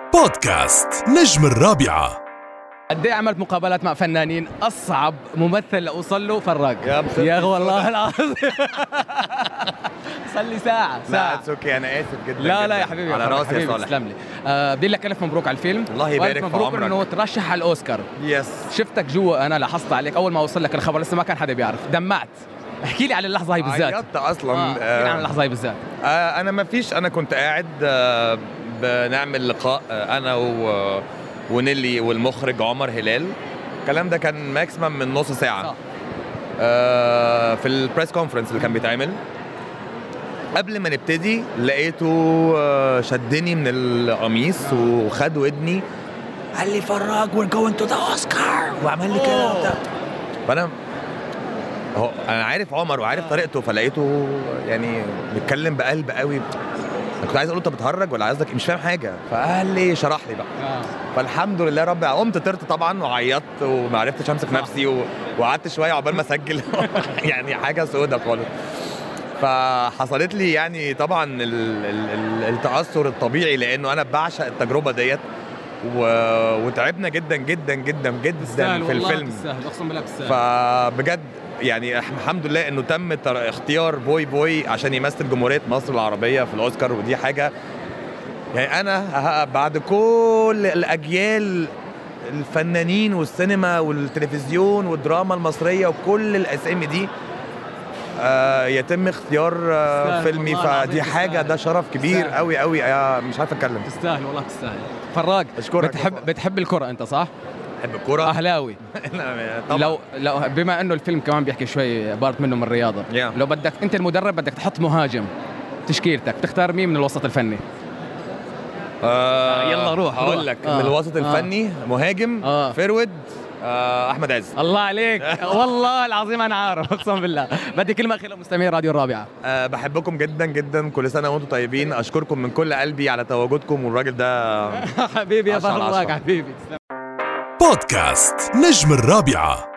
بودكاست نجم الرابعة قد ايه عملت مقابلات مع فنانين اصعب ممثل اوصل له فراج يا بصدق. يا أخي والله العظيم صار لي ساعة لا ساعة اتس اوكي انا اسف جدا لا لا جداً. يا حبيبي على يا راسي يا حبيبي صالح تسلم لي آه بدي لك الف مبروك على الفيلم الله يبارك وألف في مبروك عمرك. انه ترشح على الاوسكار يس شفتك جوا انا لاحظت عليك اول ما وصل لك الخبر لسه ما كان حدا بيعرف دمعت احكي لي عن اللحظه هي بالذات عيطت اصلا آه، احكي لي عن آه اللحظه هي بالذات آه انا ما فيش انا كنت قاعد آه بنعمل لقاء آه انا و ونيلي والمخرج عمر هلال الكلام ده كان ماكسيمم من نص ساعه صح. آه في البريس كونفرنس اللي كان بيتعمل قبل ما نبتدي لقيته آه، شدني من القميص وخد ودني قال لي فراج وير جوينج تو ذا اوسكار وعمل لي كده أوه. وبتاع فانا هو انا عارف عمر وعارف طريقته فلقيته يعني بيتكلم بقلب قوي انا كنت عايز اقول له انت بتهرج ولا عايزك مش فاهم حاجه فقال لي شرح لي بقى آه. فالحمد لله رب قمت طرت طبعا وعيطت وما عرفتش امسك نفسي و... وقعدت شويه عقبال ما اسجل يعني حاجه سودة خالص فحصلت لي يعني طبعا ال... ال... ال... التاثر الطبيعي لانه انا بعشق التجربه ديت و... وتعبنا جدا جدا جدا جدا تستاهل في والله الفيلم تستاهل اقسم بالله تستاهل فبجد يعني الحمد لله انه تم تر- اختيار بوي بوي عشان يمثل جمهوريه مصر العربيه في الاوسكار ودي حاجه يعني انا ه- بعد كل الاجيال الفنانين والسينما والتلفزيون والدراما المصريه وكل الاسامي دي آه يتم اختيار آه تستاهل فيلمي والله العظيم فدي حاجه تستاهل. ده شرف كبير تستاهل. قوي قوي آه مش عارف اتكلم تستاهل والله تستاهل فراج أشكرك بتحب والله. بتحب الكرة انت صح؟ بحب الكوره اهلاوي لا، طبعا لو لو بما انه الفيلم كمان بيحكي شوي بارت منه من الرياضه Yeah. لو بدك انت المدرب بدك تحط مهاجم تشكيلتك تختار مين من الوسط الفني آه يلا روح، روح. هقول لك آه. من الوسط آه. الفني مهاجم آه. فيرود آه احمد عز الله عليك والله العظيم انا عارف اقسم بالله بدي كلمه اخيره لمستمعي راديو الرابعه آه بحبكم جدا جدا كل سنه وانتم طيبين اشكركم من كل قلبي على تواجدكم والراجل ده حبيبي يا عشرة على فراج عشرة. حبيبي بودكاست نجم الرابعة